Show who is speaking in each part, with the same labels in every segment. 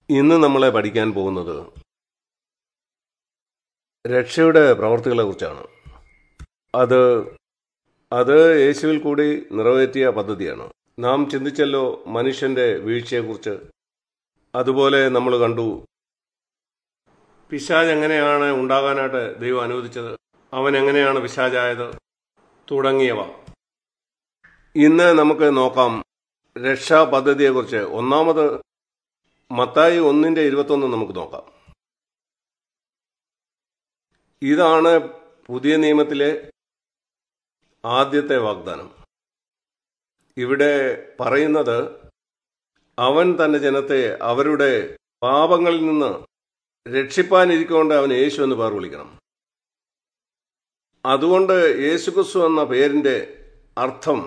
Speaker 1: ഇന്ന് നമ്മളെ പഠിക്കാൻ പോകുന്നത് രക്ഷയുടെ പ്രവർത്തികളെ കുറിച്ചാണ് അത് അത് യേശുവിൽ കൂടി നിറവേറ്റിയ പദ്ധതിയാണ് നാം ചിന്തിച്ചല്ലോ മനുഷ്യന്റെ വീഴ്ചയെക്കുറിച്ച് അതുപോലെ നമ്മൾ കണ്ടു പിശാജ് എങ്ങനെയാണ് ഉണ്ടാകാനായിട്ട് ദൈവം അനുവദിച്ചത് അവൻ എങ്ങനെയാണ് പിശാജായത് തുടങ്ങിയവ ഇന്ന് നമുക്ക് നോക്കാം രക്ഷാ പദ്ധതിയെക്കുറിച്ച് ഒന്നാമത് മത്തായി ഒന്നിന്റെ ഇരുപത്തൊന്ന് നമുക്ക് നോക്കാം ഇതാണ് പുതിയ നിയമത്തിലെ ആദ്യത്തെ വാഗ്ദാനം ഇവിടെ പറയുന്നത് അവൻ തന്റെ ജനത്തെ അവരുടെ പാപങ്ങളിൽ നിന്ന് രക്ഷിപ്പാനിരിക്കൊണ്ട് അവൻ യേശു എന്ന് പേർ വിളിക്കണം അതുകൊണ്ട് യേശുക്രിസ്തു എന്ന പേരിന്റെ അർത്ഥം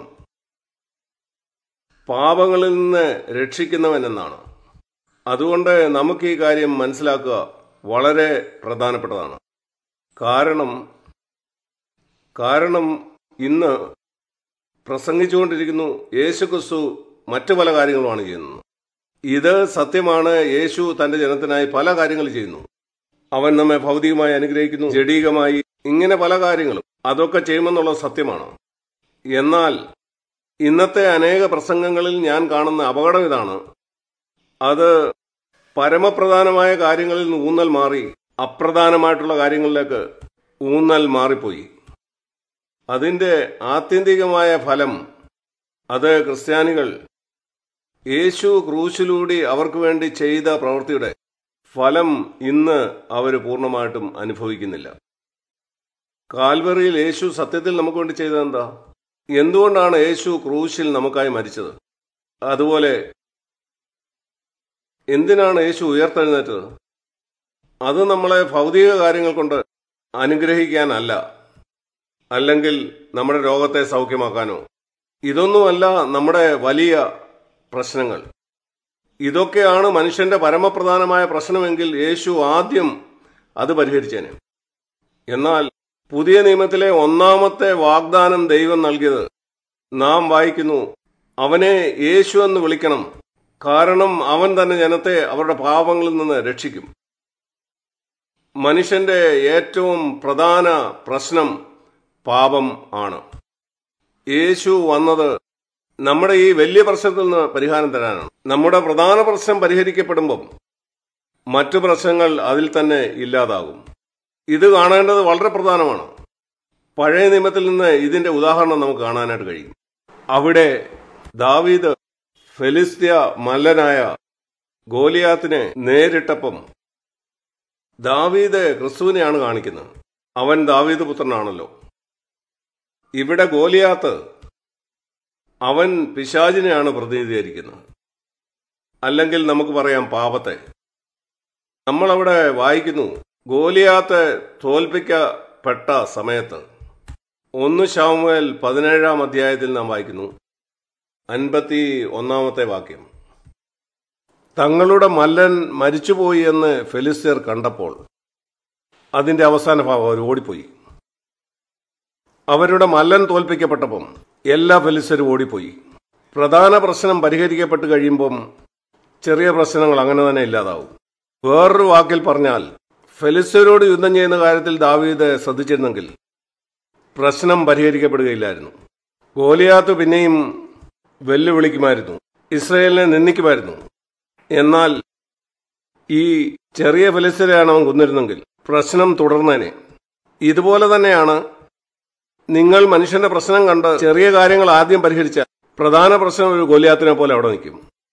Speaker 1: പാപങ്ങളിൽ നിന്ന് രക്ഷിക്കുന്നവൻ എന്നാണ് അതുകൊണ്ട് നമുക്ക് ഈ കാര്യം മനസ്സിലാക്കുക വളരെ പ്രധാനപ്പെട്ടതാണ് കാരണം കാരണം ഇന്ന് പ്രസംഗിച്ചുകൊണ്ടിരിക്കുന്നു യേശുക്രിസ്തു മറ്റു പല കാര്യങ്ങളുമാണ് ചെയ്യുന്നത് ഇത് സത്യമാണ് യേശു തന്റെ ജനത്തിനായി പല കാര്യങ്ങൾ ചെയ്യുന്നു അവൻ നമ്മെ ഭൗതികമായി അനുഗ്രഹിക്കുന്നു ജഡീകമായി ഇങ്ങനെ പല കാര്യങ്ങളും അതൊക്കെ ചെയ്യുമെന്നുള്ള സത്യമാണ് എന്നാൽ ഇന്നത്തെ അനേക പ്രസംഗങ്ങളിൽ ഞാൻ കാണുന്ന അപകടം ഇതാണ് അത് പരമപ്രധാനമായ കാര്യങ്ങളിൽ നിന്ന് ഊന്നൽ മാറി അപ്രധാനമായിട്ടുള്ള കാര്യങ്ങളിലേക്ക് ഊന്നൽ മാറിപ്പോയി അതിന്റെ ആത്യന്തികമായ ഫലം അത് ക്രിസ്ത്യാനികൾ യേശു ക്രൂശിലൂടെ അവർക്ക് വേണ്ടി ചെയ്ത പ്രവൃത്തിയുടെ ഫലം ഇന്ന് അവർ പൂർണ്ണമായിട്ടും അനുഭവിക്കുന്നില്ല കാൽവറിയിൽ യേശു സത്യത്തിൽ നമുക്ക് വേണ്ടി ചെയ്തത് എന്താ എന്തുകൊണ്ടാണ് യേശു ക്രൂശിൽ നമുക്കായി മരിച്ചത് അതുപോലെ എന്തിനാണ് യേശു ഉയർത്തെഴുന്നേറ്റത് അത് നമ്മളെ ഭൗതിക കാര്യങ്ങൾ കൊണ്ട് അനുഗ്രഹിക്കാനല്ല അല്ലെങ്കിൽ നമ്മുടെ രോഗത്തെ സൗഖ്യമാക്കാനോ ഇതൊന്നുമല്ല നമ്മുടെ വലിയ പ്രശ്നങ്ങൾ ഇതൊക്കെയാണ് മനുഷ്യന്റെ പരമപ്രധാനമായ പ്രശ്നമെങ്കിൽ യേശു ആദ്യം അത് പരിഹരിച്ചേനെ എന്നാൽ പുതിയ നിയമത്തിലെ ഒന്നാമത്തെ വാഗ്ദാനം ദൈവം നൽകിയത് നാം വായിക്കുന്നു അവനെ യേശു എന്ന് വിളിക്കണം കാരണം അവൻ തന്നെ ജനത്തെ അവരുടെ പാപങ്ങളിൽ നിന്ന് രക്ഷിക്കും മനുഷ്യന്റെ ഏറ്റവും പ്രധാന പ്രശ്നം പാപം ആണ് യേശു വന്നത് നമ്മുടെ ഈ വലിയ പ്രശ്നത്തിൽ നിന്ന് പരിഹാരം തരാനാണ് നമ്മുടെ പ്രധാന പ്രശ്നം പരിഹരിക്കപ്പെടുമ്പം മറ്റു പ്രശ്നങ്ങൾ അതിൽ തന്നെ ഇല്ലാതാകും ഇത് കാണേണ്ടത് വളരെ പ്രധാനമാണ് പഴയ നിയമത്തിൽ നിന്ന് ഇതിന്റെ ഉദാഹരണം നമുക്ക് കാണാനായിട്ട് കഴിയും അവിടെ ദാവീദ് ഫെലിസ്ത്യ മല്ലനായ ഗോലിയാത്തിനെ നേരിട്ടപ്പം ദാവീദ് ക്രിസ്തുവിനെയാണ് കാണിക്കുന്നത് അവൻ ദാവീദ് പുത്രനാണല്ലോ ഇവിടെ ഗോലിയാത്ത് അവൻ പിശാചിനെയാണ് പ്രതിനിധീകരിക്കുന്നത് അല്ലെങ്കിൽ നമുക്ക് പറയാം പാപത്തെ നമ്മളവിടെ വായിക്കുന്നു ഗോലിയാത്ത് തോൽപ്പിക്കപ്പെട്ട സമയത്ത് ഒന്ന് ശാമുവേൽ പതിനേഴാം അധ്യായത്തിൽ നാം വായിക്കുന്നു അൻപത്തി ഒന്നാമത്തെ വാക്യം തങ്ങളുടെ മല്ലൻ മരിച്ചുപോയി എന്ന് ഫെലിസ്തീർ കണ്ടപ്പോൾ അതിന്റെ അവസാന ഭാഗം അവർ ഓടിപ്പോയി അവരുടെ മല്ലൻ തോൽപ്പിക്കപ്പെട്ടപ്പം എല്ലാ ഫെലിസ്തരും ഓടിപ്പോയി പ്രധാന പ്രശ്നം പരിഹരിക്കപ്പെട്ട് കഴിയുമ്പം ചെറിയ പ്രശ്നങ്ങൾ അങ്ങനെ തന്നെ ഇല്ലാതാവും വേറൊരു വാക്കിൽ പറഞ്ഞാൽ ഫെലിസ്തരോട് യുദ്ധം ചെയ്യുന്ന കാര്യത്തിൽ ദാവീദ് ശ്രദ്ധിച്ചിരുന്നെങ്കിൽ പ്രശ്നം പരിഹരിക്കപ്പെടുകയില്ലായിരുന്നു ഗോലിയാത്ത് പിന്നെയും വെല്ലുവിളിക്കുമായിരുന്നു ഇസ്രയേലിനെ നിന്ദിക്കുമായിരുന്നു എന്നാൽ ഈ ചെറിയ ഫലിസ്തരെയാണ് അവൻ കൊന്നിരുന്നെങ്കിൽ പ്രശ്നം തുടർന്നേനെ ഇതുപോലെ തന്നെയാണ് നിങ്ങൾ മനുഷ്യന്റെ പ്രശ്നം കണ്ട് ചെറിയ കാര്യങ്ങൾ ആദ്യം പരിഹരിച്ച പ്രധാന പ്രശ്നം ഒരു ഗോലിയാത്തിനെ പോലെ അവിടെ നിൽക്കും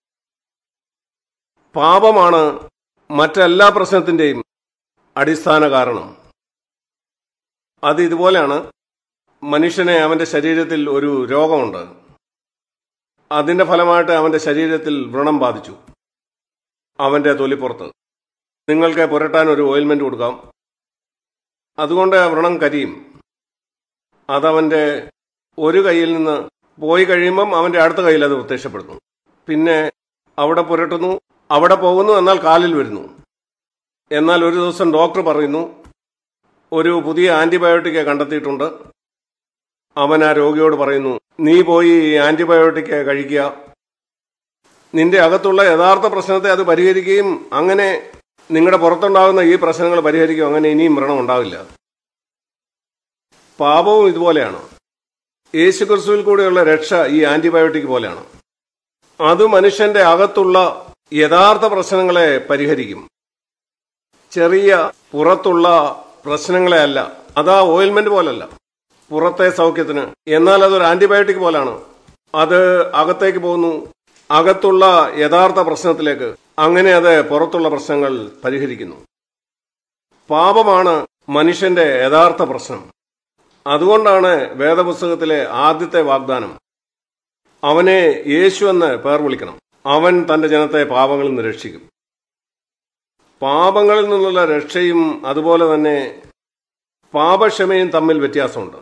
Speaker 1: പാപമാണ് മറ്റെല്ലാ പ്രശ്നത്തിന്റെയും അടിസ്ഥാന കാരണം അത് ഇതുപോലെയാണ് മനുഷ്യനെ അവന്റെ ശരീരത്തിൽ ഒരു രോഗമുണ്ട് അതിന്റെ ഫലമായിട്ട് അവന്റെ ശരീരത്തിൽ വ്രണം ബാധിച്ചു അവന്റെ തൊലിപ്പുറത്ത് നിങ്ങൾക്ക് പുരട്ടാൻ ഒരു ഓയിൽമെന്റ് കൊടുക്കാം അതുകൊണ്ട് ആ വ്രണം കരിയും അതവന്റെ ഒരു കയ്യിൽ നിന്ന് പോയി കഴിയുമ്പം അവന്റെ അടുത്ത കയ്യിൽ അത് പ്രത്യക്ഷപ്പെടുന്നു പിന്നെ അവിടെ പുരട്ടുന്നു അവിടെ പോകുന്നു എന്നാൽ കാലിൽ വരുന്നു എന്നാൽ ഒരു ദിവസം ഡോക്ടർ പറയുന്നു ഒരു പുതിയ ആന്റിബയോട്ടിക് കണ്ടെത്തിയിട്ടുണ്ട് അവൻ ആ രോഗിയോട് പറയുന്നു നീ പോയി ഈ ആന്റിബയോട്ടിക് കഴിക്കുക നിന്റെ അകത്തുള്ള യഥാർത്ഥ പ്രശ്നത്തെ അത് പരിഹരിക്കുകയും അങ്ങനെ നിങ്ങളുടെ പുറത്തുണ്ടാകുന്ന ഈ പ്രശ്നങ്ങൾ പരിഹരിക്കും അങ്ങനെ ഇനിയും മരണം ഉണ്ടാവില്ല പാപവും ഇതുപോലെയാണ് യേശു ക്രിസ്തുവിൽ കൂടെയുള്ള രക്ഷ ഈ ആന്റിബയോട്ടിക് പോലെയാണ് അത് മനുഷ്യന്റെ അകത്തുള്ള യഥാർത്ഥ പ്രശ്നങ്ങളെ പരിഹരിക്കും ചെറിയ പുറത്തുള്ള പ്രശ്നങ്ങളെ അല്ല അതാ ഓയിൽമെന്റ് പോലല്ല പുറത്തെ സൗഖ്യത്തിന് എന്നാൽ അതൊരു ആന്റിബയോട്ടിക് പോലാണ് അത് അകത്തേക്ക് പോകുന്നു അകത്തുള്ള യഥാർത്ഥ പ്രശ്നത്തിലേക്ക് അങ്ങനെ അത് പുറത്തുള്ള പ്രശ്നങ്ങൾ പരിഹരിക്കുന്നു പാപമാണ് മനുഷ്യന്റെ യഥാർത്ഥ പ്രശ്നം അതുകൊണ്ടാണ് വേദപുസ്തകത്തിലെ ആദ്യത്തെ വാഗ്ദാനം അവനെ യേശു എന്ന് പേർ വിളിക്കണം അവൻ തന്റെ ജനത്തെ പാപങ്ങളിൽ നിന്ന് രക്ഷിക്കും പാപങ്ങളിൽ നിന്നുള്ള രക്ഷയും അതുപോലെ തന്നെ പാപക്ഷമയും തമ്മിൽ വ്യത്യാസമുണ്ട്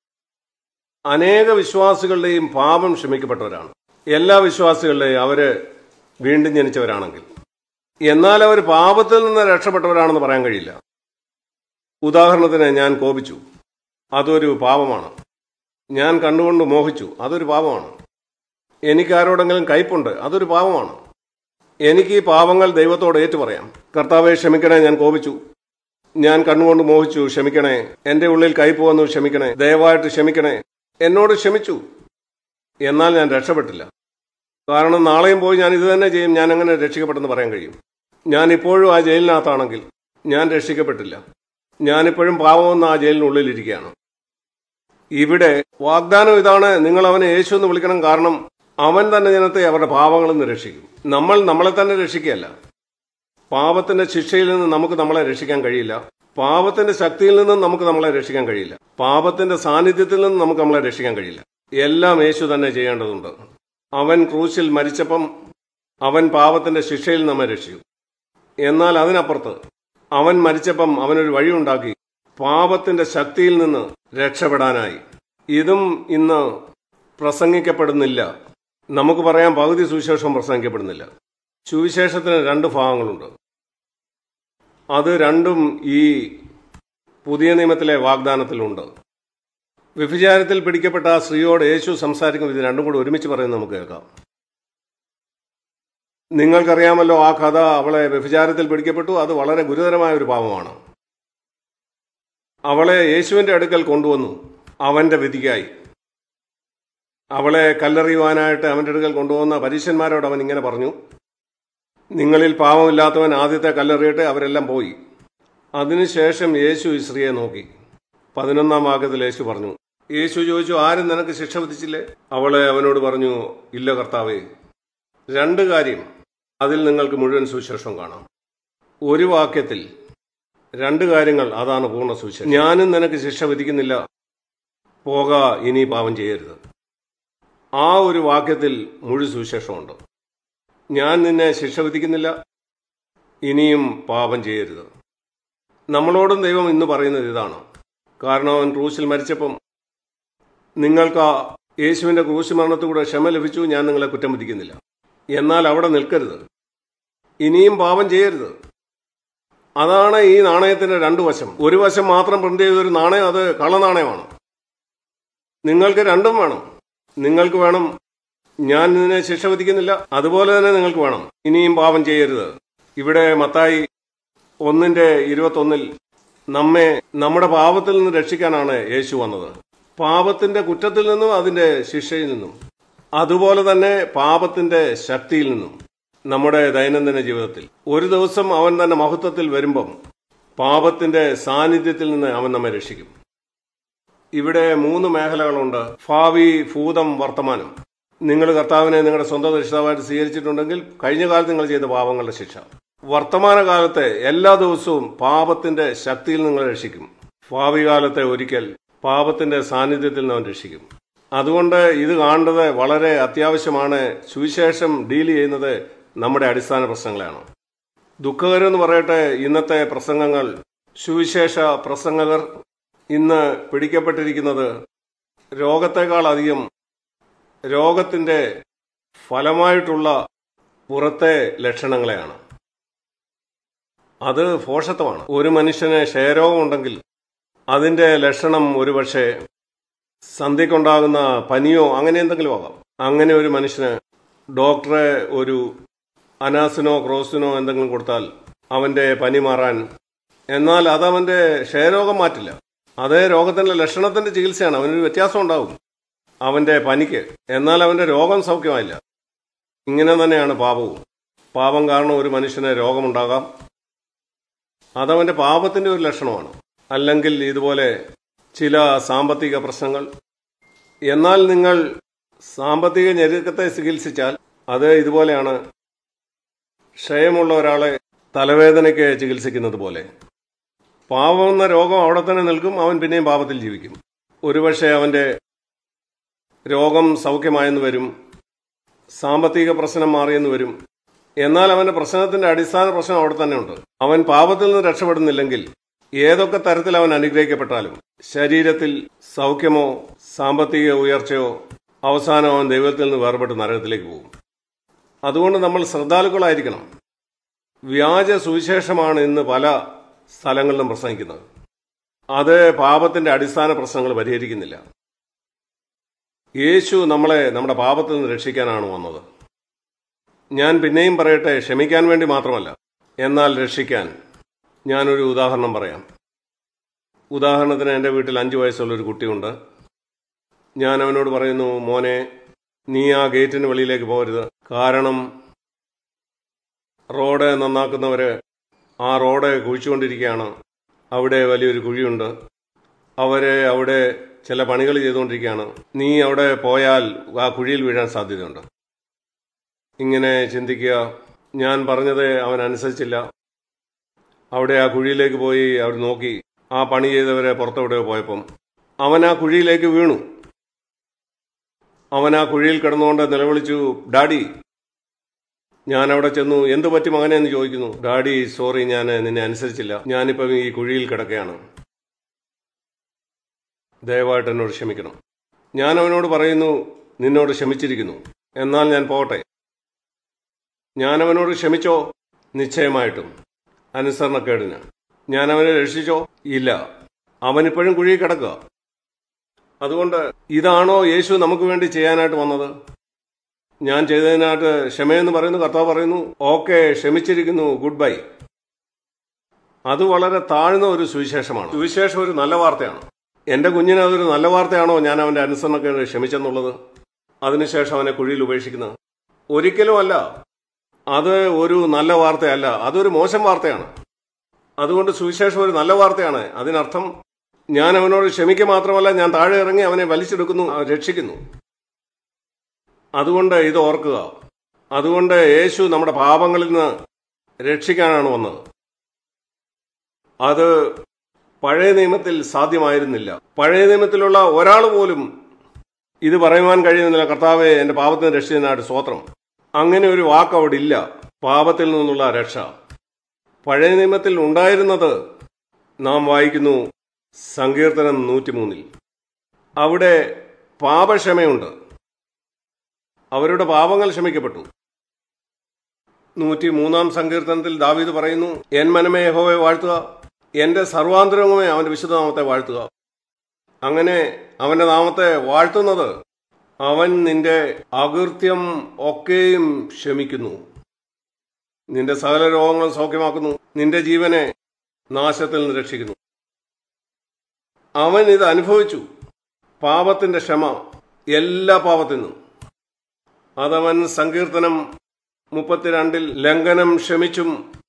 Speaker 1: അനേക വിശ്വാസികളുടെയും പാപം ക്ഷമിക്കപ്പെട്ടവരാണ് എല്ലാ വിശ്വാസികളുടെയും അവര് വീണ്ടും ജനിച്ചവരാണെങ്കിൽ എന്നാൽ അവർ പാപത്തിൽ നിന്ന് രക്ഷപ്പെട്ടവരാണെന്ന് പറയാൻ കഴിയില്ല ഉദാഹരണത്തിന് ഞാൻ കോപിച്ചു അതൊരു പാപമാണ് ഞാൻ കണ്ടുകൊണ്ട് മോഹിച്ചു അതൊരു പാപമാണ് എനിക്ക് ആരോടെങ്കിലും കയ്പുണ്ട് അതൊരു പാപമാണ് എനിക്ക് ഈ പാപങ്ങൾ ദൈവത്തോട് ഏറ്റു പറയാം കർത്താവെ ക്ഷമിക്കണേ ഞാൻ കോപിച്ചു ഞാൻ കണ്ണുകൊണ്ട് മോഹിച്ചു ക്ഷമിക്കണേ എന്റെ ഉള്ളിൽ കയ്പ് വന്നു ക്ഷമിക്കണേ ദയവായിട്ട് ക്ഷമിക്കണേ എന്നോട് ക്ഷമിച്ചു എന്നാൽ ഞാൻ രക്ഷപ്പെട്ടില്ല കാരണം നാളെയും പോയി ഞാൻ ഇത് തന്നെ ചെയ്യും ഞാൻ അങ്ങനെ രക്ഷിക്കപ്പെട്ടെന്ന് പറയാൻ കഴിയും ഞാൻ ഇപ്പോഴും ആ ജയിലിനകത്താണെങ്കിൽ ഞാൻ രക്ഷിക്കപ്പെട്ടില്ല ഞാനിപ്പോഴും പാവമെന്ന് ആ ജയിലിനുള്ളിലിരിക്കുകയാണ് ഇവിടെ വാഗ്ദാനം ഇതാണ് നിങ്ങൾ അവനെ യേശു എന്ന് വിളിക്കണം കാരണം അവൻ തന്നെ ജനത്തെ അവരുടെ പാപങ്ങളിൽ നിന്ന് രക്ഷിക്കും നമ്മൾ നമ്മളെ തന്നെ രക്ഷിക്കുകയല്ല പാപത്തിന്റെ ശിക്ഷയിൽ നിന്ന് നമുക്ക് നമ്മളെ രക്ഷിക്കാൻ കഴിയില്ല പാപത്തിന്റെ ശക്തിയിൽ നിന്നും നമുക്ക് നമ്മളെ രക്ഷിക്കാൻ കഴിയില്ല പാപത്തിന്റെ സാന്നിധ്യത്തിൽ നിന്ന് നമുക്ക് നമ്മളെ രക്ഷിക്കാൻ കഴിയില്ല എല്ലാം യേശു തന്നെ ചെയ്യേണ്ടതുണ്ട് അവൻ ക്രൂശിൽ മരിച്ചപ്പം അവൻ പാപത്തിന്റെ ശിക്ഷയിൽ നമ്മെ രക്ഷിച്ചു എന്നാൽ അതിനപ്പുറത്ത് അവൻ മരിച്ചപ്പം അവനൊരു വഴിയുണ്ടാക്കി പാപത്തിന്റെ ശക്തിയിൽ നിന്ന് രക്ഷപ്പെടാനായി ഇതും ഇന്ന് പ്രസംഗിക്കപ്പെടുന്നില്ല നമുക്ക് പറയാൻ പകുതി സുവിശേഷം പ്രസംഗിക്കപ്പെടുന്നില്ല സുവിശേഷത്തിന് രണ്ട് ഭാഗങ്ങളുണ്ട് അത് രണ്ടും ഈ പുതിയ നിയമത്തിലെ വാഗ്ദാനത്തിലുണ്ട് വ്യഭിചാരത്തിൽ പിടിക്കപ്പെട്ട ആ സ്ത്രീയോട് യേശു സംസാരിക്കുമ്പോൾ ഇത് രണ്ടും കൂടി ഒരുമിച്ച് പറയുന്നത് നമുക്ക് കേൾക്കാം നിങ്ങൾക്കറിയാമല്ലോ ആ കഥ അവളെ വ്യഭിചാരത്തിൽ പിടിക്കപ്പെട്ടു അത് വളരെ ഗുരുതരമായ ഒരു പാപമാണ് അവളെ യേശുവിന്റെ അടുക്കൽ കൊണ്ടുവന്നു അവന്റെ വിധിക്കായി അവളെ കല്ലെറിയുവാനായിട്ട് അവന്റെ അടുക്കൽ കൊണ്ടുവന്ന പരീശന്മാരോട് അവൻ ഇങ്ങനെ പറഞ്ഞു നിങ്ങളിൽ പാവമില്ലാത്തവൻ ആദ്യത്തെ കല്ലെറിയട്ടെ അവരെല്ലാം പോയി അതിനുശേഷം യേശു ഈ സ്ത്രീയെ നോക്കി പതിനൊന്നാം വാക്യത്തിൽ യേശു പറഞ്ഞു യേശു ചോദിച്ചു ആരും നിനക്ക് ശിക്ഷ വിധിച്ചില്ലേ അവളെ അവനോട് പറഞ്ഞു ഇല്ല കർത്താവേ രണ്ട് കാര്യം അതിൽ നിങ്ങൾക്ക് മുഴുവൻ സുവിശേഷം കാണാം ഒരു വാക്യത്തിൽ രണ്ട് കാര്യങ്ങൾ അതാണ് പൂർണ്ണ സുവിശേഷം ഞാനും നിനക്ക് ശിക്ഷ വിധിക്കുന്നില്ല പോക ഇനി പാപം ചെയ്യരുത് ആ ഒരു വാക്യത്തിൽ മുഴു സുവിശേഷമുണ്ട് ഞാൻ നിന്നെ ശിക്ഷ വിധിക്കുന്നില്ല ഇനിയും പാപം ചെയ്യരുത് നമ്മളോടും ദൈവം ഇന്ന് പറയുന്നത് ഇതാണ് കാരണം അവൻ ക്രൂശിൽ മരിച്ചപ്പം നിങ്ങൾക്ക് ആ യേശുവിന്റെ ക്രൂശ് മരണത്തിലൂടെ ക്ഷമ ലഭിച്ചു ഞാൻ നിങ്ങളെ കുറ്റം വിധിക്കുന്നില്ല എന്നാൽ അവിടെ നിൽക്കരുത് ഇനിയും പാപം ചെയ്യരുത് അതാണ് ഈ നാണയത്തിന്റെ രണ്ടു വശം ഒരു വശം മാത്രം പ്രിന്റ് ചെയ്തൊരു നാണയം അത് കള്ളനാണയമാണ് നിങ്ങൾക്ക് രണ്ടും വേണം നിങ്ങൾക്ക് വേണം ഞാൻ ഇതിനെ ശിക്ഷ വിധിക്കുന്നില്ല അതുപോലെ തന്നെ നിങ്ങൾക്ക് വേണം ഇനിയും പാപം ചെയ്യരുത് ഇവിടെ മത്തായി ഒന്നിന്റെ ഇരുപത്തൊന്നിൽ നമ്മെ നമ്മുടെ പാപത്തിൽ നിന്ന് രക്ഷിക്കാനാണ് യേശു വന്നത് പാപത്തിന്റെ കുറ്റത്തിൽ നിന്നും അതിന്റെ ശിക്ഷയിൽ നിന്നും അതുപോലെ തന്നെ പാപത്തിന്റെ ശക്തിയിൽ നിന്നും നമ്മുടെ ദൈനംദിന ജീവിതത്തിൽ ഒരു ദിവസം അവൻ തന്നെ മഹത്വത്തിൽ വരുമ്പം പാപത്തിന്റെ സാന്നിധ്യത്തിൽ നിന്ന് അവൻ നമ്മെ രക്ഷിക്കും ഇവിടെ മൂന്ന് മേഖലകളുണ്ട് ഭാവി ഭൂതം വർത്തമാനം നിങ്ങൾ കർത്താവിനെ നിങ്ങളുടെ സ്വന്തം രക്ഷിതാവായിട്ട് സ്വീകരിച്ചിട്ടുണ്ടെങ്കിൽ കഴിഞ്ഞ കാലത്ത് നിങ്ങൾ ചെയ്ത പാപങ്ങളുടെ ശിക്ഷ വർത്തമാനകാലത്തെ എല്ലാ ദിവസവും പാപത്തിന്റെ ശക്തിയിൽ നിങ്ങൾ രക്ഷിക്കും ഭാവി കാലത്തെ ഒരിക്കൽ പാപത്തിന്റെ സാന്നിധ്യത്തിൽ നിന്ന് അവൻ രക്ഷിക്കും അതുകൊണ്ട് ഇത് കാണേണ്ടത് വളരെ അത്യാവശ്യമാണ് സുവിശേഷം ഡീൽ ചെയ്യുന്നത് നമ്മുടെ അടിസ്ഥാന പ്രശ്നങ്ങളാണ് ദുഃഖകരം എന്ന് പറയട്ടെ ഇന്നത്തെ പ്രസംഗങ്ങൾ സുവിശേഷ പ്രസംഗകർ ഇന്ന് പിടിക്കപ്പെട്ടിരിക്കുന്നത് രോഗത്തെക്കാൾ അധികം രോഗത്തിന്റെ ഫലമായിട്ടുള്ള പുറത്തെ ലക്ഷണങ്ങളെയാണ് അത് ഭോഷത്വമാണ് ഒരു മനുഷ്യന് ക്ഷയരോഗമുണ്ടെങ്കിൽ അതിന്റെ ലക്ഷണം ഒരുപക്ഷെ സന്ധ്യക്കുണ്ടാകുന്ന പനിയോ അങ്ങനെ എന്തെങ്കിലും ആകാം അങ്ങനെ ഒരു മനുഷ്യന് ഡോക്ടറെ ഒരു അനാസിനോ ക്രോസിനോ എന്തെങ്കിലും കൊടുത്താൽ അവന്റെ പനി മാറാൻ എന്നാൽ അത് അവന്റെ ക്ഷയരോഗം മാറ്റില്ല അതേ രോഗത്തിന്റെ ലക്ഷണത്തിന്റെ ചികിത്സയാണ് അവനൊരു വ്യത്യാസം ഉണ്ടാവും അവന്റെ പനിക്ക് എന്നാൽ അവന്റെ രോഗം സൗഖ്യമായില്ല ഇങ്ങനെ തന്നെയാണ് പാപവും പാപം കാരണം ഒരു മനുഷ്യന് രോഗമുണ്ടാകാം അതവന്റെ പാപത്തിന്റെ ഒരു ലക്ഷണമാണ് അല്ലെങ്കിൽ ഇതുപോലെ ചില സാമ്പത്തിക പ്രശ്നങ്ങൾ എന്നാൽ നിങ്ങൾ സാമ്പത്തിക ഞെരുക്കത്തെ ചികിത്സിച്ചാൽ അത് ഇതുപോലെയാണ് ക്ഷയമുള്ള ഒരാളെ തലവേദനയ്ക്ക് ചികിത്സിക്കുന്നത് പോലെ പാപം എന്ന രോഗം അവിടെ തന്നെ നിൽക്കും അവൻ പിന്നെയും പാപത്തിൽ ജീവിക്കും ഒരുപക്ഷെ അവന്റെ രോഗം സൗഖ്യമായെന്ന് വരും സാമ്പത്തിക പ്രശ്നം മാറിയെന്ന് വരും എന്നാൽ അവന്റെ പ്രശ്നത്തിന്റെ അടിസ്ഥാന പ്രശ്നം അവിടെ തന്നെ ഉണ്ട് അവൻ പാപത്തിൽ നിന്ന് രക്ഷപ്പെടുന്നില്ലെങ്കിൽ ഏതൊക്കെ തരത്തിൽ അവൻ അനുഗ്രഹിക്കപ്പെട്ടാലും ശരീരത്തിൽ സൗഖ്യമോ സാമ്പത്തിക ഉയർച്ചയോ അവസാനം അവൻ ദൈവത്തിൽ നിന്ന് വേർപെട്ട് നരകത്തിലേക്ക് പോകും അതുകൊണ്ട് നമ്മൾ ശ്രദ്ധാലുക്കളായിരിക്കണം വ്യാജ സുവിശേഷമാണ് ഇന്ന് പല സ്ഥലങ്ങളിലും പ്രസംഗിക്കുന്നത് അത് പാപത്തിന്റെ അടിസ്ഥാന പ്രശ്നങ്ങൾ പരിഹരിക്കുന്നില്ല യേശു നമ്മളെ നമ്മുടെ പാപത്തിൽ നിന്ന് രക്ഷിക്കാനാണ് വന്നത് ഞാൻ പിന്നെയും പറയട്ടെ ക്ഷമിക്കാൻ വേണ്ടി മാത്രമല്ല എന്നാൽ രക്ഷിക്കാൻ ഞാനൊരു ഉദാഹരണം പറയാം ഉദാഹരണത്തിന് എൻ്റെ വീട്ടിൽ അഞ്ചു വയസ്സുള്ള ഒരു കുട്ടിയുണ്ട് ഞാൻ അവനോട് പറയുന്നു മോനെ നീ ആ ഗേറ്റിന് വെളിയിലേക്ക് പോകരുത് കാരണം റോഡ് നന്നാക്കുന്നവര് ആ റോഡ് കുഴിച്ചുകൊണ്ടിരിക്കുകയാണ് അവിടെ വലിയൊരു കുഴിയുണ്ട് അവര് അവിടെ ചില പണികൾ ചെയ്തുകൊണ്ടിരിക്കുകയാണ് നീ അവിടെ പോയാൽ ആ കുഴിയിൽ വീഴാൻ സാധ്യതയുണ്ട് ഇങ്ങനെ ചിന്തിക്കുക ഞാൻ പറഞ്ഞത് അവൻ അനുസരിച്ചില്ല അവിടെ ആ കുഴിയിലേക്ക് പോയി അവർ നോക്കി ആ പണി ചെയ്തവരെ പുറത്തെവിടെയോ പോയപ്പം അവൻ ആ കുഴിയിലേക്ക് വീണു അവൻ ആ കുഴിയിൽ കിടന്നുകൊണ്ട് നിലവിളിച്ചു ഡാഡി ഞാൻ അവിടെ ചെന്നു എന്തു പറ്റി മകനെ എന്ന് ചോദിക്കുന്നു ഡാഡി സോറി ഞാൻ നിന്നെ അനുസരിച്ചില്ല ഞാനിപ്പം ഈ കുഴിയിൽ കിടക്കുകയാണ് ദയവായിട്ട് എന്നോട് ക്ഷമിക്കണം ഞാൻ അവനോട് പറയുന്നു നിന്നോട് ക്ഷമിച്ചിരിക്കുന്നു എന്നാൽ ഞാൻ പോകട്ടെ ഞാൻ അവനോട് ക്ഷമിച്ചോ നിശ്ചയമായിട്ടും അനുസരണക്കേടിന് ഞാൻ അവനെ രക്ഷിച്ചോ ഇല്ല അവനിപ്പോഴും കുഴിയിൽ കിടക്കുക അതുകൊണ്ട് ഇതാണോ യേശു നമുക്ക് വേണ്ടി ചെയ്യാനായിട്ട് വന്നത് ഞാൻ ചെയ്തതിനായിട്ട് ക്ഷമയെന്ന് പറയുന്നു കർത്താവ് പറയുന്നു ഓക്കെ ക്ഷമിച്ചിരിക്കുന്നു ഗുഡ് ബൈ അത് വളരെ താഴ്ന്ന ഒരു സുവിശേഷമാണ് സുവിശേഷം ഒരു നല്ല വാർത്തയാണ് എന്റെ കുഞ്ഞിന് അതൊരു നല്ല വാർത്തയാണോ ഞാൻ അവന്റെ അനുസരണക്കേട് ക്ഷമിച്ചെന്നുള്ളത് അതിനുശേഷം അവനെ കുഴിയിൽ ഉപേക്ഷിക്കുന്നത് ഒരിക്കലും അല്ല അത് ഒരു നല്ല വാർത്തയല്ല അതൊരു മോശം വാർത്തയാണ് അതുകൊണ്ട് സുവിശേഷം ഒരു നല്ല വാർത്തയാണ് അതിനർത്ഥം ഞാൻ അവനോട് ക്ഷമിക്കുക മാത്രമല്ല ഞാൻ താഴെ ഇറങ്ങി അവനെ വലിച്ചെടുക്കുന്നു രക്ഷിക്കുന്നു അതുകൊണ്ട് ഇത് ഓർക്കുക അതുകൊണ്ട് യേശു നമ്മുടെ പാപങ്ങളിൽ നിന്ന് രക്ഷിക്കാനാണ് വന്നത് അത് പഴയ നിയമത്തിൽ സാധ്യമായിരുന്നില്ല പഴയ നിയമത്തിലുള്ള ഒരാൾ പോലും ഇത് പറയുവാൻ കഴിയുന്നില്ല കർത്താവെ എന്റെ പാപത്തിന് രക്ഷിച്ചതിനായിട്ട് സ്വോത്രം അങ്ങനെ ഒരു വാക്ക് അവിടെ ഇല്ല പാപത്തിൽ നിന്നുള്ള രക്ഷ പഴയ നിയമത്തിൽ ഉണ്ടായിരുന്നത് നാം വായിക്കുന്നു സങ്കീർത്തനം നൂറ്റിമൂന്നിൽ അവിടെ പാപക്ഷമയുണ്ട് അവരുടെ പാപങ്ങൾ ക്ഷമിക്കപ്പെട്ടു നൂറ്റി മൂന്നാം സങ്കീർത്തനത്തിൽ ദാവീദ് പറയുന്നു എൻ മനമേ യഹോവയെ വാഴ്ത്തുക എന്റെ സർവാന്തരവുമേ അവന്റെ വിശുദ്ധനാമത്തെ വാഴ്ത്തുക അങ്ങനെ അവന്റെ നാമത്തെ വാഴ്ത്തുന്നത് അവൻ നിന്റെ അകൃത്യം ഒക്കെയും ക്ഷമിക്കുന്നു നിന്റെ സകല രോഗങ്ങളും സൗഖ്യമാക്കുന്നു നിന്റെ ജീവനെ നാശത്തിൽ നിന്ന് രക്ഷിക്കുന്നു അവൻ ഇത് അനുഭവിച്ചു പാപത്തിന്റെ ക്ഷമ എല്ലാ പാപത്തിൽ നിന്നും അതവൻ സങ്കീർത്തനം മുപ്പത്തിരണ്ടിൽ ലംഘനം ക്ഷമിച്ചും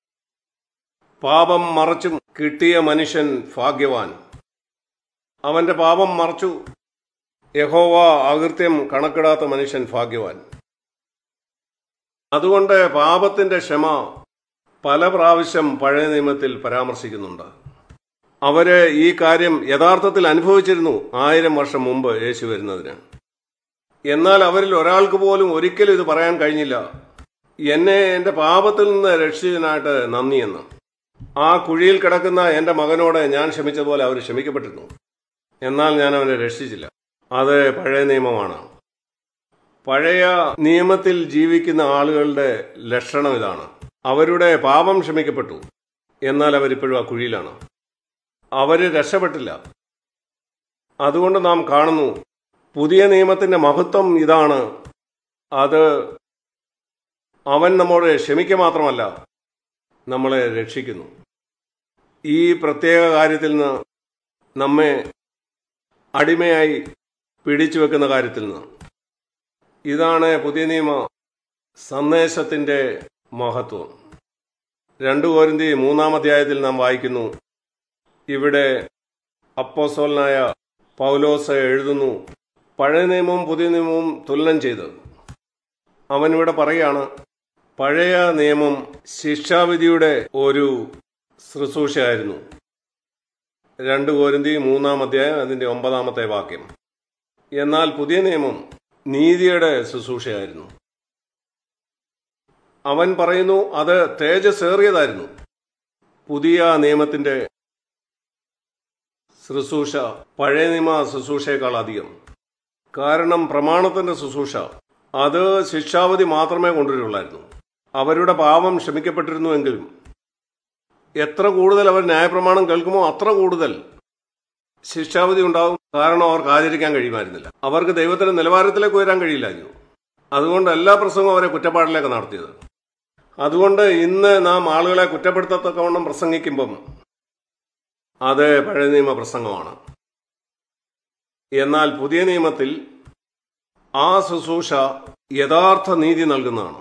Speaker 1: പാപം മറച്ചും കിട്ടിയ മനുഷ്യൻ ഭാഗ്യവാൻ അവന്റെ പാപം മറച്ചു യഹോവ അകൃത്യം കണക്കിടാത്ത മനുഷ്യൻ ഭാഗ്യവാൻ അതുകൊണ്ട് പാപത്തിന്റെ ക്ഷമ പല പ്രാവശ്യം പഴയ നിയമത്തിൽ പരാമർശിക്കുന്നുണ്ട് അവര് ഈ കാര്യം യഥാർത്ഥത്തിൽ അനുഭവിച്ചിരുന്നു ആയിരം വർഷം മുമ്പ് യേശു വരുന്നതിന് എന്നാൽ അവരിൽ ഒരാൾക്ക് പോലും ഒരിക്കലും ഇത് പറയാൻ കഴിഞ്ഞില്ല എന്നെ എന്റെ പാപത്തിൽ നിന്ന് രക്ഷിച്ചതിനായിട്ട് നന്ദിയെന്ന് ആ കുഴിയിൽ കിടക്കുന്ന എന്റെ മകനോട് ഞാൻ ക്ഷമിച്ചതുപോലെ അവർ ക്ഷമിക്കപ്പെട്ടിരുന്നു എന്നാൽ ഞാൻ അവനെ രക്ഷിച്ചില്ല അത് പഴയ നിയമമാണ് പഴയ നിയമത്തിൽ ജീവിക്കുന്ന ആളുകളുടെ ലക്ഷണം ഇതാണ് അവരുടെ പാപം ക്ഷമിക്കപ്പെട്ടു എന്നാൽ അവരിപ്പോഴും ആ കുഴിയിലാണ് അവര് രക്ഷപ്പെട്ടില്ല അതുകൊണ്ട് നാം കാണുന്നു പുതിയ നിയമത്തിന്റെ മഹത്വം ഇതാണ് അത് അവൻ നമ്മോട് ക്ഷമിക്കുക മാത്രമല്ല നമ്മളെ രക്ഷിക്കുന്നു ഈ പ്രത്യേക കാര്യത്തിൽ നിന്ന് നമ്മെ അടിമയായി പിടിച്ചു വെക്കുന്ന കാര്യത്തിൽ നിന്ന് ഇതാണ് പുതിയ നിയമ സന്ദേശത്തിന്റെ മഹത്വം രണ്ടു കോരിന്തി മൂന്നാം അധ്യായത്തിൽ നാം വായിക്കുന്നു ഇവിടെ അപ്പോസോലനായ പൗലോസ് എഴുതുന്നു പഴയ നിയമവും പുതിയ നിയമവും തുലനം ചെയ്ത് അവൻ ഇവിടെ പറയുകയാണ് പഴയ നിയമം ശിക്ഷാവിധിയുടെ ഒരു ശുശ്രൂഷയായിരുന്നു രണ്ട് കോരിന്തി മൂന്നാം അധ്യായം അതിന്റെ ഒമ്പതാമത്തെ വാക്യം എന്നാൽ പുതിയ നിയമം നീതിയുടെ ശുശ്രൂഷയായിരുന്നു അവൻ പറയുന്നു അത് തേജസ്സേറിയതായിരുന്നു പുതിയ നിയമത്തിന്റെ ശുശ്രൂഷ പഴയ നിയമ ശുശ്രൂഷയേക്കാൾ അധികം കാരണം പ്രമാണത്തിന്റെ ശുശ്രൂഷ അത് ശിക്ഷാവധി മാത്രമേ കൊണ്ടുവരുള്ളായിരുന്നു അവരുടെ പാപം ക്ഷമിക്കപ്പെട്ടിരുന്നുവെങ്കിലും എത്ര കൂടുതൽ അവർ ന്യായപ്രമാണം കേൾക്കുമോ അത്ര കൂടുതൽ ശിക്ഷാവധി ഉണ്ടാവും കാരണം അവർക്ക് ആചരിക്കാൻ കഴിയുമായിരുന്നില്ല അവർക്ക് ദൈവത്തിന്റെ നിലവാരത്തിലേക്ക് ഉയരാൻ കഴിയില്ലായിരുന്നു അതുകൊണ്ട് എല്ലാ പ്രസംഗവും അവരെ കുറ്റപ്പാടിലേക്ക് നടത്തിയത് അതുകൊണ്ട് ഇന്ന് നാം ആളുകളെ കുറ്റപ്പെടുത്തത്തക്കവണ്ണം പ്രസംഗിക്കുമ്പം അത് പഴയ നിയമ പ്രസംഗമാണ് എന്നാൽ പുതിയ നിയമത്തിൽ ആ ശുശ്രൂഷ യഥാർത്ഥ നീതി നൽകുന്നതാണ്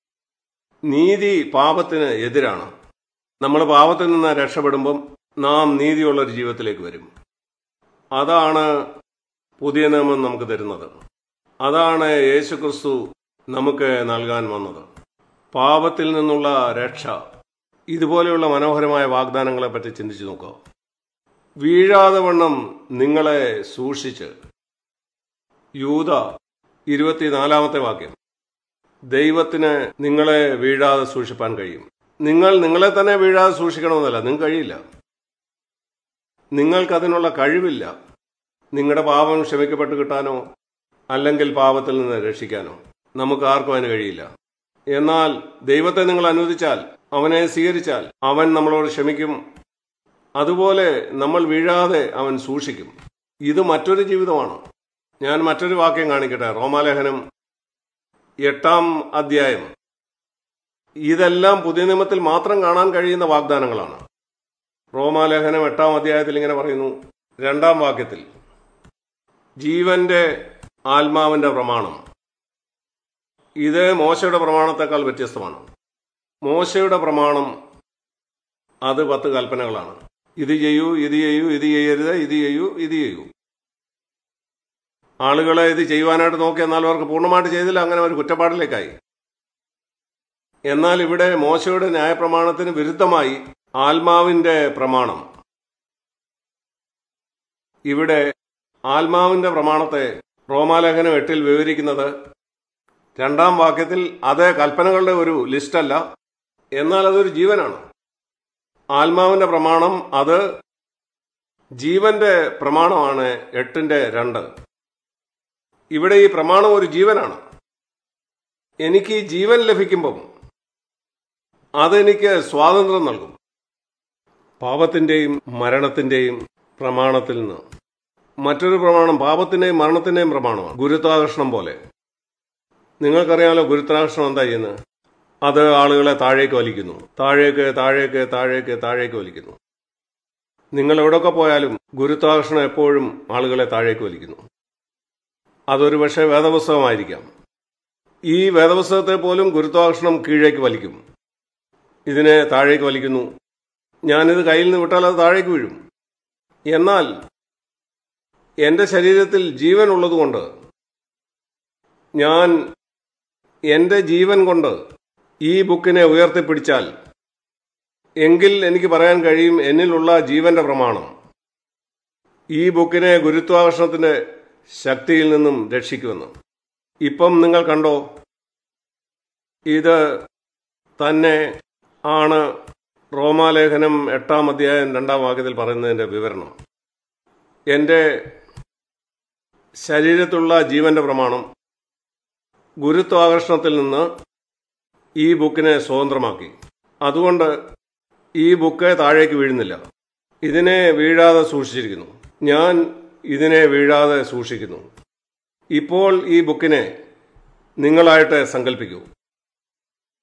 Speaker 1: നീതി പാപത്തിന് എതിരാണ് നമ്മൾ പാപത്തിൽ നിന്ന് രക്ഷപ്പെടുമ്പം നാം നീതിയുള്ള ഒരു ജീവിതത്തിലേക്ക് വരും അതാണ് പുതിയ നിയമം നമുക്ക് തരുന്നത് അതാണ് യേശുക്രിസ്തു നമുക്ക് നൽകാൻ വന്നത് പാപത്തിൽ നിന്നുള്ള രക്ഷ ഇതുപോലെയുള്ള മനോഹരമായ വാഗ്ദാനങ്ങളെ പറ്റി ചിന്തിച്ചു നോക്കുക വീഴാതെ വണ്ണം നിങ്ങളെ സൂക്ഷിച്ച് യൂത ഇരുപത്തിനാലാമത്തെ വാക്യം ദൈവത്തിന് നിങ്ങളെ വീഴാതെ സൂക്ഷിപ്പാൻ കഴിയും നിങ്ങൾ നിങ്ങളെ തന്നെ വീഴാതെ സൂക്ഷിക്കണമെന്നല്ല നിങ്ങൾക്ക് കഴിയില്ല നിങ്ങൾക്കതിനുള്ള കഴിവില്ല നിങ്ങളുടെ പാപം ക്ഷമിക്കപ്പെട്ട് കിട്ടാനോ അല്ലെങ്കിൽ പാപത്തിൽ നിന്ന് രക്ഷിക്കാനോ നമുക്ക് ആർക്കും അതിന് കഴിയില്ല എന്നാൽ ദൈവത്തെ നിങ്ങൾ അനുവദിച്ചാൽ അവനെ സ്വീകരിച്ചാൽ അവൻ നമ്മളോട് ക്ഷമിക്കും അതുപോലെ നമ്മൾ വീഴാതെ അവൻ സൂക്ഷിക്കും ഇത് മറ്റൊരു ജീവിതമാണ് ഞാൻ മറ്റൊരു വാക്യം കാണിക്കട്ടെ റോമാലേഖനം എട്ടാം അധ്യായം ഇതെല്ലാം പുതിയ നിയമത്തിൽ മാത്രം കാണാൻ കഴിയുന്ന വാഗ്ദാനങ്ങളാണ് റോമാലേഖനം എട്ടാം അധ്യായത്തിൽ ഇങ്ങനെ പറയുന്നു രണ്ടാം വാക്യത്തിൽ ജീവന്റെ ആത്മാവിന്റെ പ്രമാണം ഇത് മോശയുടെ പ്രമാണത്തെക്കാൾ വ്യത്യസ്തമാണ് മോശയുടെ പ്രമാണം അത് പത്ത് കൽപ്പനകളാണ് ഇത് ചെയ്യൂ ഇത് ചെയ്യൂ ഇത് ചെയ്യരുത് ഇത് ചെയ്യൂ ഇത് ചെയ്യൂ ആളുകളെ ഇത് ചെയ്യുവാനായിട്ട് നോക്കി എന്നാൽ അവർക്ക് പൂർണ്ണമായിട്ട് ചെയ്തില്ല അങ്ങനെ ഒരു കുറ്റപ്പാടിലേക്കായി എന്നാൽ ഇവിടെ മോശയുടെ ന്യായപ്രമാണത്തിന് വിരുദ്ധമായി ആത്മാവിന്റെ പ്രമാണം ഇവിടെ ആത്മാവിന്റെ പ്രമാണത്തെ റോമാലേഖനം എട്ടിൽ വിവരിക്കുന്നത് രണ്ടാം വാക്യത്തിൽ അത് കൽപ്പനകളുടെ ഒരു ലിസ്റ്റല്ല എന്നാൽ അതൊരു ജീവനാണ് ആത്മാവിന്റെ പ്രമാണം അത് ജീവന്റെ പ്രമാണമാണ് എട്ടിന്റെ രണ്ട് ഇവിടെ ഈ പ്രമാണം ഒരു ജീവനാണ് എനിക്ക് ഈ ജീവൻ ലഭിക്കുമ്പം അതെനിക്ക് സ്വാതന്ത്ര്യം നൽകും പാപത്തിന്റെയും മരണത്തിന്റെയും പ്രമാണത്തിൽ നിന്ന് മറ്റൊരു പ്രമാണം പാപത്തിന്റെയും മരണത്തിന്റെയും പ്രമാണമാണ് ഗുരുത്വാകർഷണം പോലെ നിങ്ങൾക്കറിയാമല്ലോ ഗുരുത്വാകർഷണം എന്താ ചെയ്യുന്നത് അത് ആളുകളെ താഴേക്ക് വലിക്കുന്നു താഴേക്ക് താഴേക്ക് താഴേക്ക് താഴേക്ക് വലിക്കുന്നു നിങ്ങൾ എവിടെയൊക്കെ പോയാലും ഗുരുത്വാകർഷണം എപ്പോഴും ആളുകളെ താഴേക്ക് വലിക്കുന്നു അതൊരു പക്ഷേ വേദപുസ്തകമായിരിക്കാം ഈ വേദപുസ്തകത്തെ പോലും ഗുരുത്വാകർഷണം കീഴേക്ക് വലിക്കും ഇതിനെ താഴേക്ക് വലിക്കുന്നു ഞാനിത് കയ്യിൽ നിന്ന് വിട്ടാൽ അത് താഴേക്ക് വീഴും എന്നാൽ എൻ്റെ ശരീരത്തിൽ ജീവൻ ഉള്ളതുകൊണ്ട് ഞാൻ എൻ്റെ ജീവൻ കൊണ്ട് ഈ ബുക്കിനെ ഉയർത്തിപ്പിടിച്ചാൽ എങ്കിൽ എനിക്ക് പറയാൻ കഴിയും എന്നിലുള്ള ജീവന്റെ പ്രമാണം ഈ ബുക്കിനെ ഗുരുത്വാകർഷണത്തിന്റെ ശക്തിയിൽ നിന്നും രക്ഷിക്കുമെന്ന് ഇപ്പം നിങ്ങൾ കണ്ടോ ഇത് തന്നെ ആണ് റോമാലേഖനം എട്ടാം അധ്യായം രണ്ടാം വാക്യത്തിൽ പറയുന്നതിന്റെ വിവരണം എൻ്റെ ശരീരത്തിലുള്ള ജീവന്റെ പ്രമാണം ഗുരുത്വാകർഷണത്തിൽ നിന്ന് ഈ ബുക്കിനെ സ്വതന്ത്രമാക്കി അതുകൊണ്ട് ഈ ബുക്ക് താഴേക്ക് വീഴുന്നില്ല ഇതിനെ വീഴാതെ സൂക്ഷിച്ചിരിക്കുന്നു ഞാൻ ഇതിനെ വീഴാതെ സൂക്ഷിക്കുന്നു ഇപ്പോൾ ഈ ബുക്കിനെ നിങ്ങളായിട്ട് സങ്കല്പിക്കൂ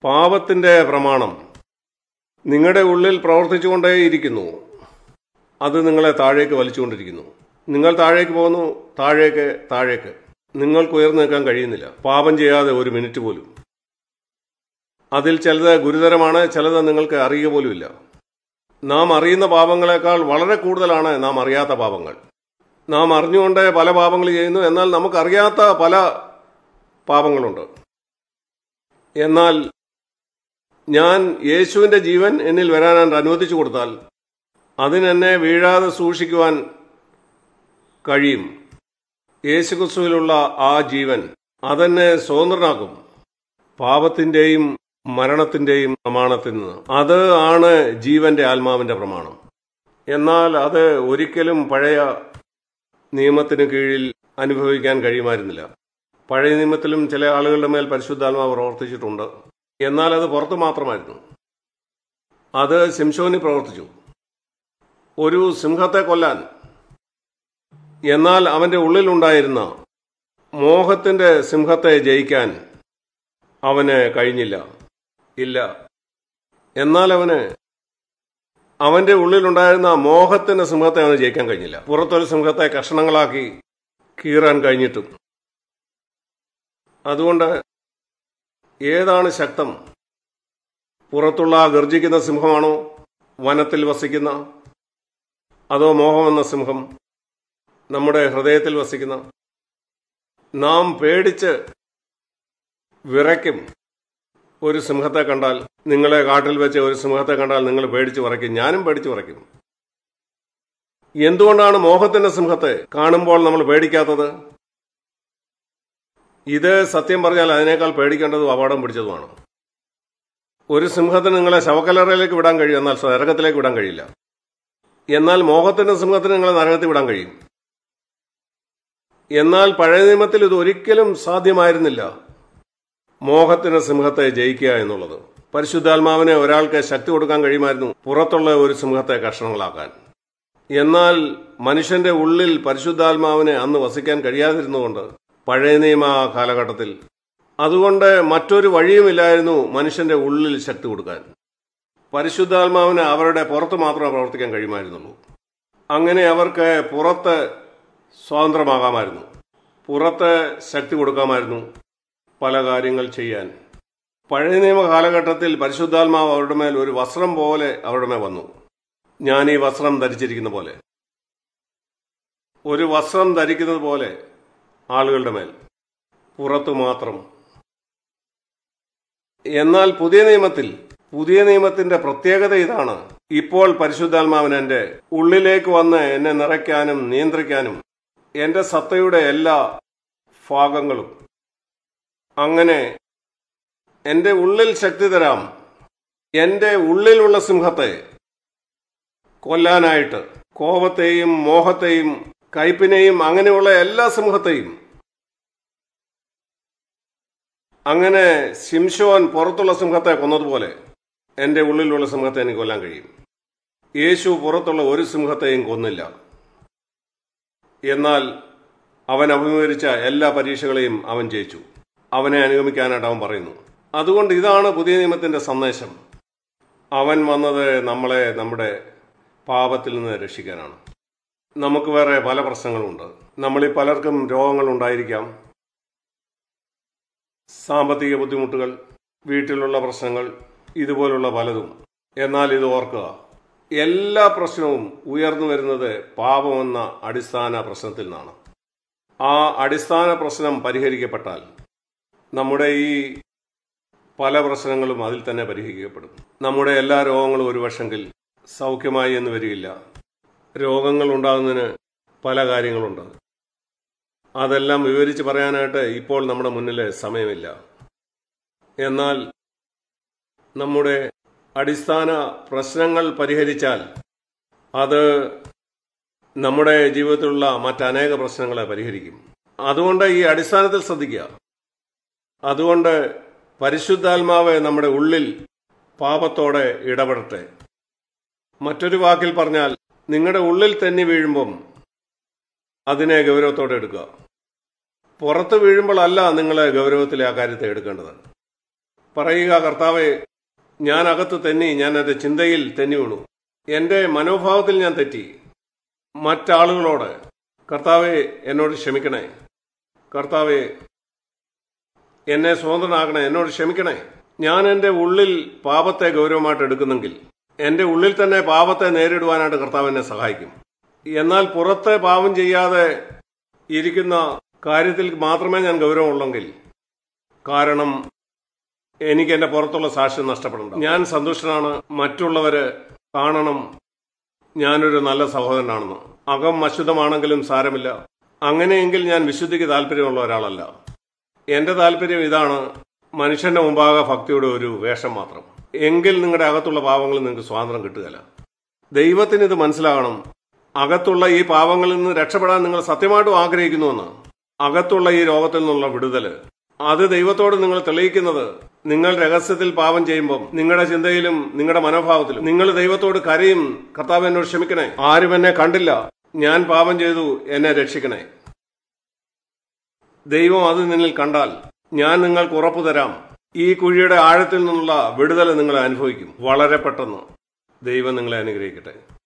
Speaker 1: പാപത്തിന്റെ പ്രമാണം നിങ്ങളുടെ ഉള്ളിൽ പ്രവർത്തിച്ചുകൊണ്ടേയിരിക്കുന്നു അത് നിങ്ങളെ താഴേക്ക് വലിച്ചുകൊണ്ടിരിക്കുന്നു നിങ്ങൾ താഴേക്ക് പോകുന്നു താഴേക്ക് താഴേക്ക് നിങ്ങൾക്ക് ഉയർന്നു നിൽക്കാൻ കഴിയുന്നില്ല പാപം ചെയ്യാതെ ഒരു മിനിറ്റ് പോലും അതിൽ ചിലത് ഗുരുതരമാണ് ചിലത് നിങ്ങൾക്ക് അറിയുക പോലുമില്ല നാം അറിയുന്ന പാപങ്ങളെക്കാൾ വളരെ കൂടുതലാണ് നാം അറിയാത്ത പാപങ്ങൾ നാം അറിഞ്ഞുകൊണ്ട് പല പാപങ്ങൾ ചെയ്യുന്നു എന്നാൽ നമുക്കറിയാത്ത പല പാപങ്ങളുണ്ട് എന്നാൽ ഞാൻ യേശുവിന്റെ ജീവൻ എന്നിൽ വരാൻ അനുവദിച്ചു കൊടുത്താൽ അതിനെന്നെ വീഴാതെ സൂക്ഷിക്കുവാൻ കഴിയും യേശുക്രിസ്തുവിലുള്ള ആ ജീവൻ അതെന്നെ സ്വതന്ത്രനാക്കും പാപത്തിന്റെയും മരണത്തിന്റെയും പ്രമാണത്തിൽ നിന്ന് അത് ആണ് ജീവന്റെ ആത്മാവിന്റെ പ്രമാണം എന്നാൽ അത് ഒരിക്കലും പഴയ നിയമത്തിന് കീഴിൽ അനുഭവിക്കാൻ കഴിയുമായിരുന്നില്ല പഴയ നിയമത്തിലും ചില ആളുകളുടെ മേൽ പരിശുദ്ധാത്മാവ് പ്രവർത്തിച്ചിട്ടുണ്ട് എന്നാൽ അത് പുറത്ത് മാത്രമായിരുന്നു അത് ശിംശോനി പ്രവർത്തിച്ചു ഒരു സിംഹത്തെ കൊല്ലാൻ എന്നാൽ അവന്റെ ഉള്ളിലുണ്ടായിരുന്ന മോഹത്തിന്റെ സിംഹത്തെ ജയിക്കാൻ അവന് കഴിഞ്ഞില്ല ഇല്ല എന്നാൽ അവന് അവന്റെ ഉള്ളിലുണ്ടായിരുന്ന മോഹത്തിന്റെ സിംഹത്തെ അവന് ജയിക്കാൻ കഴിഞ്ഞില്ല പുറത്തൊരു സിംഹത്തെ കഷണങ്ങളാക്കി കീറാൻ കഴിഞ്ഞിട്ടും അതുകൊണ്ട് ഏതാണ് ശക്തം പുറത്തുള്ള ഗർജിക്കുന്ന സിംഹമാണോ വനത്തിൽ വസിക്കുന്ന അതോ മോഹമെന്ന സിംഹം നമ്മുടെ ഹൃദയത്തിൽ വസിക്കുന്ന നാം പേടിച്ച് വിറയ്ക്കും ഒരു സിംഹത്തെ കണ്ടാൽ നിങ്ങളെ കാട്ടിൽ വെച്ച് ഒരു സിംഹത്തെ കണ്ടാൽ നിങ്ങൾ പേടിച്ച് വിറയ്ക്കും ഞാനും പേടിച്ച് വിറയ്ക്കും എന്തുകൊണ്ടാണ് മോഹത്തിന്റെ സിംഹത്തെ കാണുമ്പോൾ നമ്മൾ പേടിക്കാത്തത് ഇത് സത്യം പറഞ്ഞാൽ അതിനേക്കാൾ പേടിക്കേണ്ടതും അപകടം പിടിച്ചതുമാണ് ഒരു സിംഹത്തിന് നിങ്ങളെ ശവക്കലറയിലേക്ക് വിടാൻ കഴിയും എന്നാൽ നരകത്തിലേക്ക് വിടാൻ കഴിയില്ല എന്നാൽ മോഹത്തിന്റെ സിംഹത്തിന് നിങ്ങളെ നരകത്തിൽ വിടാൻ കഴിയും എന്നാൽ പഴയ നിയമത്തിൽ ഇത് ഒരിക്കലും സാധ്യമായിരുന്നില്ല മോഹത്തിന് സിംഹത്തെ ജയിക്കുക എന്നുള്ളത് പരിശുദ്ധാത്മാവിനെ ഒരാൾക്ക് ശക്തി കൊടുക്കാൻ കഴിയുമായിരുന്നു പുറത്തുള്ള ഒരു സിംഹത്തെ കഷ്ണങ്ങളാക്കാൻ എന്നാൽ മനുഷ്യന്റെ ഉള്ളിൽ പരിശുദ്ധാത്മാവിനെ അന്ന് വസിക്കാൻ കഴിയാതിരുന്നുകൊണ്ട് പഴയ നിയമ കാലഘട്ടത്തിൽ അതുകൊണ്ട് മറ്റൊരു വഴിയുമില്ലായിരുന്നു മനുഷ്യന്റെ ഉള്ളിൽ ശക്തി കൊടുക്കാൻ പരിശുദ്ധാത്മാവിന് അവരുടെ പുറത്ത് മാത്രമേ പ്രവർത്തിക്കാൻ കഴിയുമായിരുന്നുള്ളൂ അങ്ങനെ അവർക്ക് പുറത്ത് സ്വതന്ത്രമാകാമായിരുന്നു പുറത്ത് ശക്തി കൊടുക്കാമായിരുന്നു പല കാര്യങ്ങൾ ചെയ്യാൻ പഴയ നിയമ കാലഘട്ടത്തിൽ പരിശുദ്ധാത്മാവ് അവരുടെ മേൽ ഒരു വസ്ത്രം പോലെ അവരുടെ മേൽ വന്നു ഞാൻ ഈ വസ്ത്രം ധരിച്ചിരിക്കുന്ന പോലെ ഒരു വസ്ത്രം ധരിക്കുന്നത് പോലെ ആളുകളുടെ മേൽ പുറത്തു മാത്രം എന്നാൽ പുതിയ നിയമത്തിൽ പുതിയ നിയമത്തിന്റെ പ്രത്യേകത ഇതാണ് ഇപ്പോൾ പരിശുദ്ധാത്മാവിന് എന്റെ ഉള്ളിലേക്ക് വന്ന് എന്നെ നിറയ്ക്കാനും നിയന്ത്രിക്കാനും എന്റെ സത്തയുടെ എല്ലാ ഭാഗങ്ങളും അങ്ങനെ എന്റെ ഉള്ളിൽ ശക്തി തരാം എന്റെ ഉള്ളിലുള്ള സിംഹത്തെ കൊല്ലാനായിട്ട് കോപത്തെയും മോഹത്തെയും കയ്പിനെയും അങ്ങനെയുള്ള എല്ലാ സിംഹത്തെയും അങ്ങനെ ശിംഷോൻ പുറത്തുള്ള സിംഹത്തെ കൊന്നതുപോലെ എന്റെ ഉള്ളിലുള്ള സിംഹത്തെ എനിക്ക് കൊല്ലാൻ കഴിയും യേശു പുറത്തുള്ള ഒരു സിംഹത്തെയും കൊന്നില്ല എന്നാൽ അവൻ അഭിമുഖീകരിച്ച എല്ലാ പരീക്ഷകളെയും അവൻ ജയിച്ചു അവനെ അനുഗമിക്കാനായിട്ട് അവൻ പറയുന്നു അതുകൊണ്ട് ഇതാണ് പുതിയ നിയമത്തിന്റെ സന്ദേശം അവൻ വന്നത് നമ്മളെ നമ്മുടെ പാപത്തിൽ നിന്ന് രക്ഷിക്കാനാണ് നമുക്ക് വേറെ പല പ്രശ്നങ്ങളുമുണ്ട് നമ്മളിൽ പലർക്കും രോഗങ്ങൾ ഉണ്ടായിരിക്കാം സാമ്പത്തിക ബുദ്ധിമുട്ടുകൾ വീട്ടിലുള്ള പ്രശ്നങ്ങൾ ഇതുപോലുള്ള പലതും എന്നാൽ ഇത് ഓർക്കുക എല്ലാ പ്രശ്നവും ഉയർന്നു വരുന്നത് പാപമെന്ന അടിസ്ഥാന പ്രശ്നത്തിൽ നിന്നാണ് ആ അടിസ്ഥാന പ്രശ്നം പരിഹരിക്കപ്പെട്ടാൽ നമ്മുടെ ഈ പല പ്രശ്നങ്ങളും അതിൽ തന്നെ പരിഹരിക്കപ്പെടും നമ്മുടെ എല്ലാ രോഗങ്ങളും ഒരു പക്ഷെങ്കിൽ സൗഖ്യമായി എന്ന് വരികയില്ല രോഗങ്ങൾ ഉണ്ടാകുന്നതിന് പല കാര്യങ്ങളുണ്ട് അതെല്ലാം വിവരിച്ച് പറയാനായിട്ട് ഇപ്പോൾ നമ്മുടെ മുന്നിൽ സമയമില്ല എന്നാൽ നമ്മുടെ അടിസ്ഥാന പ്രശ്നങ്ങൾ പരിഹരിച്ചാൽ അത് നമ്മുടെ ജീവിതത്തിലുള്ള മറ്റനേക പ്രശ്നങ്ങളെ പരിഹരിക്കും അതുകൊണ്ട് ഈ അടിസ്ഥാനത്തിൽ ശ്രദ്ധിക്കുക അതുകൊണ്ട് പരിശുദ്ധാത്മാവ് നമ്മുടെ ഉള്ളിൽ പാപത്തോടെ ഇടപെടട്ടെ മറ്റൊരു വാക്കിൽ പറഞ്ഞാൽ നിങ്ങളുടെ ഉള്ളിൽ തന്നെ വീഴുമ്പം അതിനെ ഗൗരവത്തോടെ എടുക്കുക പുറത്ത് വീഴുമ്പോഴല്ല നിങ്ങൾ ഗൗരവത്തിലെ ആ കാര്യത്തെ എടുക്കേണ്ടത് പറയുക കർത്താവെ ഞാൻ അകത്ത് തെന്നി ഞാൻ എൻ്റെ ചിന്തയിൽ തെന്നി വീണു എൻ്റെ മനോഭാവത്തിൽ ഞാൻ തെറ്റി മറ്റാളുകളോട് കർത്താവെ എന്നോട് ക്ഷമിക്കണേ കർത്താവെ എന്നെ സ്വതന്ത്രനാകണേ എന്നോട് ക്ഷമിക്കണേ ഞാൻ എൻ്റെ ഉള്ളിൽ പാപത്തെ ഗൗരവമായിട്ട് എടുക്കുന്നെങ്കിൽ എൻ്റെ ഉള്ളിൽ തന്നെ പാപത്തെ നേരിടുവാനായിട്ട് കർത്താവ് എന്നെ സഹായിക്കും എന്നാൽ പുറത്തെ പാപം ചെയ്യാതെ ഇരിക്കുന്ന കാര്യത്തിൽ മാത്രമേ ഞാൻ ഗൗരവമുള്ളെങ്കിൽ കാരണം എനിക്ക് എൻ്റെ പുറത്തുള്ള സാക്ഷ്യം നഷ്ടപ്പെടണ്ട ഞാൻ സന്തുഷ്ടനാണ് മറ്റുള്ളവര് കാണണം ഞാനൊരു നല്ല സഹോദരനാണെന്ന് അകം അശുദ്ധമാണെങ്കിലും സാരമില്ല അങ്ങനെയെങ്കിൽ ഞാൻ വിശുദ്ധിക്ക് താല്പര്യമുള്ള ഒരാളല്ല എന്റെ താല്പര്യം ഇതാണ് മനുഷ്യന്റെ മുമ്പാകെ ഭക്തിയുടെ ഒരു വേഷം മാത്രം എങ്കിൽ നിങ്ങളുടെ അകത്തുള്ള പാവങ്ങളിൽ നിങ്ങൾക്ക് സ്വാതന്ത്ര്യം കിട്ടുകയില്ല ദൈവത്തിന് ഇത് മനസ്സിലാകണം അകത്തുള്ള ഈ പാവങ്ങളിൽ നിന്ന് രക്ഷപ്പെടാൻ നിങ്ങൾ സത്യമായിട്ടും ആഗ്രഹിക്കുന്നുവെന്ന് അകത്തുള്ള ഈ രോഗത്തിൽ നിന്നുള്ള വിടുതല് അത് ദൈവത്തോട് നിങ്ങൾ തെളിയിക്കുന്നത് നിങ്ങൾ രഹസ്യത്തിൽ പാപം ചെയ്യുമ്പം നിങ്ങളുടെ ചിന്തയിലും നിങ്ങളുടെ മനോഭാവത്തിലും നിങ്ങൾ ദൈവത്തോട് കരയും കർത്താവ് എന്നോട് ക്ഷമിക്കണേ ആരും എന്നെ കണ്ടില്ല ഞാൻ പാപം ചെയ്തു എന്നെ രക്ഷിക്കണേ ദൈവം അത് നിന്നിൽ കണ്ടാൽ ഞാൻ നിങ്ങൾക്ക് ഉറപ്പു തരാം ഈ കുഴിയുടെ ആഴത്തിൽ നിന്നുള്ള വിടുതൽ നിങ്ങൾ അനുഭവിക്കും വളരെ പെട്ടെന്ന് ദൈവം നിങ്ങളെ അനുഗ്രഹിക്കട്ടെ